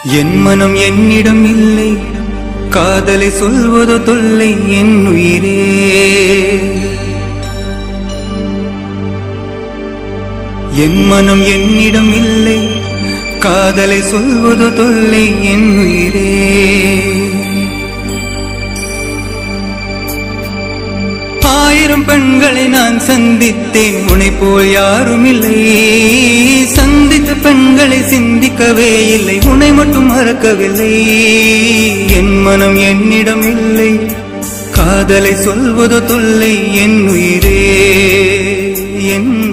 என் மனம் என்னிடம் இல்லை காதலை சொல்வதோ தொல்லை என் உயிரே என் மனம் என்னிடம் இல்லை காதலை சொல்வதோ தொல்லை என் உயிரே ஆயிரம் பெண்களை நான் சந்தித்தேன் உனை போல் யாரும் இல்லை சந்தித்த பெண்களை சிந்திக்கவே இல்லை உன்னை மட்டும் மறக்கவில்லை என் மனம் என்னிடம் இல்லை காதலை சொல்வதோ தொல்லை என் உயிரே என்